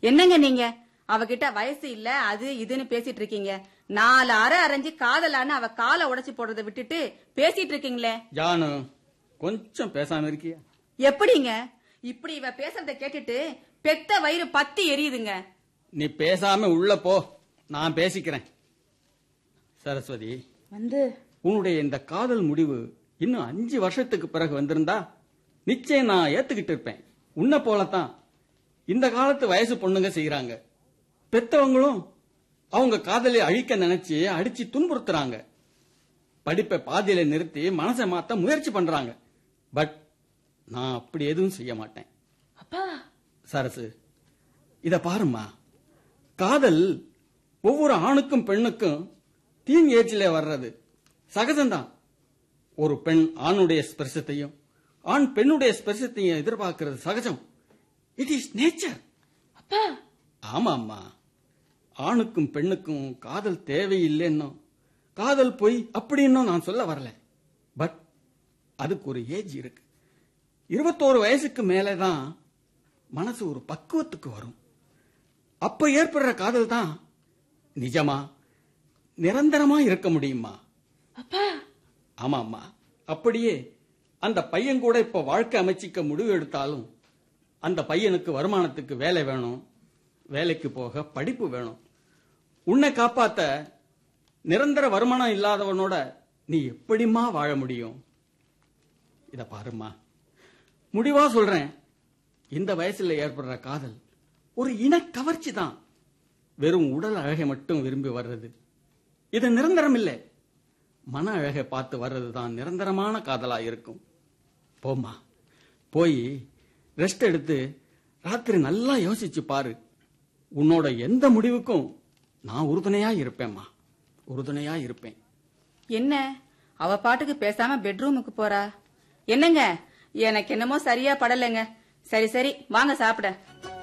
என்னங்க நீங்க அவகிட்ட வயசு இல்ல அது இதுன்னு பேசிட்டு இருக்கீங்க நாலு அரை அரைஞ்சு காதலான்னு அவ காலை உடைச்சு போடுறத விட்டுட்டு பேசிட்டு இருக்கீங்களே ஜானு கொஞ்சம் பேசாம இருக்கியா எப்படிங்க இப்படி இவ பேசுறத கேட்டுட்டு பெத்த வயிறு பத்தி எரியுதுங்க நீ பேசாம உள்ள போ நான் பேசிக்கிறேன் சரஸ்வதி வந்து உன்னுடைய இந்த காதல் முடிவு இன்னும் அஞ்சு வருஷத்துக்கு பிறகு வந்திருந்தா நிச்சயம் நான் ஏத்துக்கிட்டு இருப்பேன் உன்னை போலத்தான் இந்த காலத்து வயசு பொண்ணுங்க செய்யறாங்க பெத்தவங்களும் அவங்க காதலை அழிக்க நினைச்சு அடிச்சு துன்புறுத்துறாங்க படிப்பை பாதியில நிறுத்தி மனசை மாத்த முயற்சி பண்றாங்க பட் நான் அப்படி எதுவும் செய்ய மாட்டேன் அப்பா சரசு இத பாரும்மா காதல் ஒவ்வொரு ஆணுக்கும் பெண்ணுக்கும் டீன் ஏஜ்ல வர்றது சகஜம்தான் ஒரு பெண் ஆணுடைய ஸ்பர்சத்தையும் ஆண் பெண்ணுடைய ஸ்பர்சத்தையும் எதிர்பார்க்கிறது சகஜம் இட் இஸ் நேச்சர் அப்பா ஆமாம்மா ஆணுக்கும் பெண்ணுக்கும் காதல் தேவையில்லைன்னோ காதல் பொய் அப்படின்னும் நான் சொல்ல வரல பட் அதுக்கு ஒரு ஏஜ் இருக்கு இருபத்தோரு வயசுக்கு மேலே தான் மனசு ஒரு பக்குவத்துக்கு வரும் அப்ப ஏற்படுற காதல் தான் நிஜமா நிரந்தரமா இருக்க முடியுமா அப்பா ஆமாம்மா அப்படியே அந்த பையன் கூட இப்ப வாழ்க்கை அமைச்சிக்க முடிவு எடுத்தாலும் அந்த பையனுக்கு வருமானத்துக்கு வேலை வேணும் வேலைக்கு போக படிப்பு வேணும் உன்னை காப்பாத்த நிரந்தர வருமானம் இல்லாதவனோட நீ எப்படிம்மா வாழ முடியும் இத பாரும்மா முடிவா சொல்றேன் இந்த வயசுல ஏற்படுற காதல் ஒரு இன கவர்ச்சி தான் வெறும் உடல் அழகை மட்டும் விரும்பி வர்றது இது நிரந்தரம் இல்லை மன அழகை பார்த்து வர்றது தான் நிரந்தரமான காதலா இருக்கும் போம்மா போய் ரெஸ்ட் எடுத்து ராத்திரி நல்லா யோசிச்சு பாரு உன்னோட எந்த முடிவுக்கும் நான் உறுதுணையா இருப்பேம்மா உறுதுணையா இருப்பேன் என்ன அவ பாட்டுக்கு பேசாம பெட்ரூமுக்கு போறா என்னங்க எனக்கு என்னமோ சரியா படலைங்க சரி சரி வாங்க சாப்பிட